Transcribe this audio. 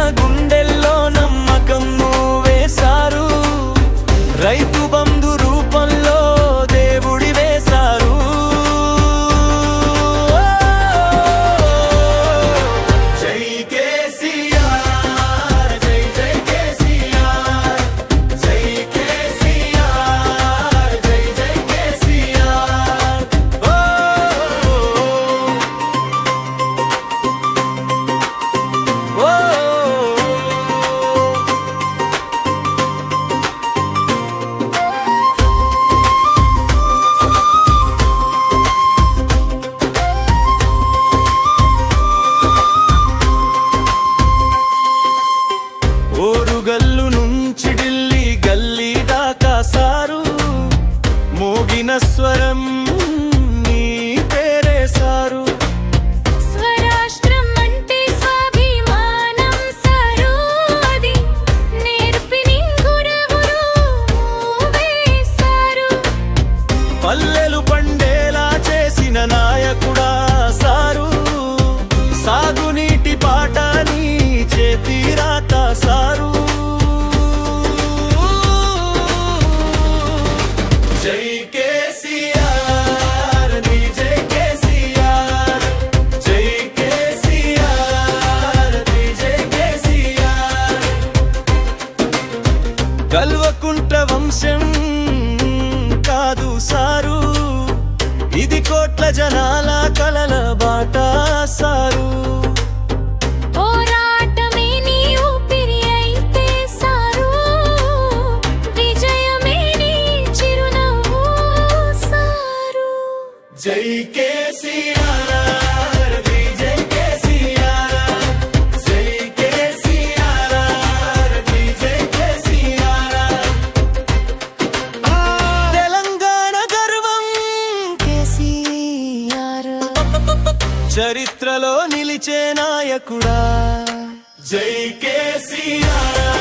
గుండెల్లో నమ్మకం వేశారు రైతు బంధు రూపంలో దేవుడి వేశారు జై కేసీఆర్ జై జై కేసీఆర్ జై కేసీఆర్ జై జై కేసీఆర్ ఓ ఓ ఓరుగల్లు నుంచి ఢిల్లీ గల్లీ దాకా సారు మోగిన స్వరం నీ పేరే సారు స్వరాష్ట్రం అంటే స్వాభిమానం సరోది నేర్పిని గురువురు వేశారు పల్లెలు పండేలా చేసిన నాయకుడా సారు సాగునీటి పాటని చేతి రాత సారు జై కేసీఆర్ నీ జై కేసీఆర్ జై కేసీఆర్ నీ జై కేసీఆర్ కల్వకుంట వంశం కాదు సారు ఇది కోట్ల జనాల కలల బాట సారు పోరాటమే నీ ఊపిరి అయితే సారు విజయమే నీ చిరునవ్వు సారు జై కేసీఆర్ నీ జై కేసీఆర్ జై కేసీఆర్ నీ జై కేసీఆర్ తెలంగాణ గర్వం కేసీఆర్ చరిత్రలో నిలిచే నాయకుడా జై కేసీఆర్